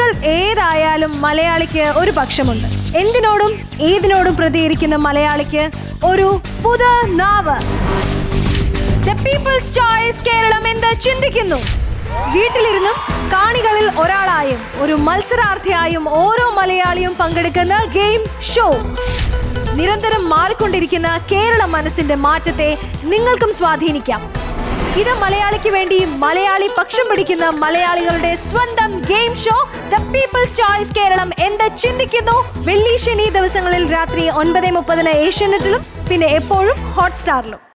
ഏതായാലും മലയാളിക്ക് ഒരു പക്ഷമുണ്ട് എന്തിനോടും ഏതിനോടും പ്രതികരിക്കുന്ന മലയാളിക്ക് ഒരു പുത now the people's choice Keralam എന്ത് ചിന്തിക്കുന്നു വീട്ടിലിരുന്നും കാണികളിൽ ഒരാളായും ഒരു മത്സരാർത്ഥിയായും ഓരോ മലയാളിയും പങ്കെടുക്കുന്ന ഗെയിം ഷോ നിരന്തരം മാറിക്കൊണ്ടിരിക്കുന്ന കേരള മനസ്സിന്റെ മാറ്റത്തെ നിങ്ങൾക്കും സ്വാധീനിക്കാം ഇത് മലയാളിക്ക് വേണ്ടി മലയാളി പക്ഷം പിടിക്കുന്ന മലയാളികളുടെ സ്വന്തം game show the people's choice Keralam എന്ത് ചിന്തിക്കുന്നു വെള്ളി ശനി ദിവസങ്ങളിൽ രാത്രി ഒൻപത് മുപ്പതിന് ഏഷ്യാനെറ്റിലും പിന്നെ എപ്പോഴും ഹോട്ട്സ്റ്റാറിലും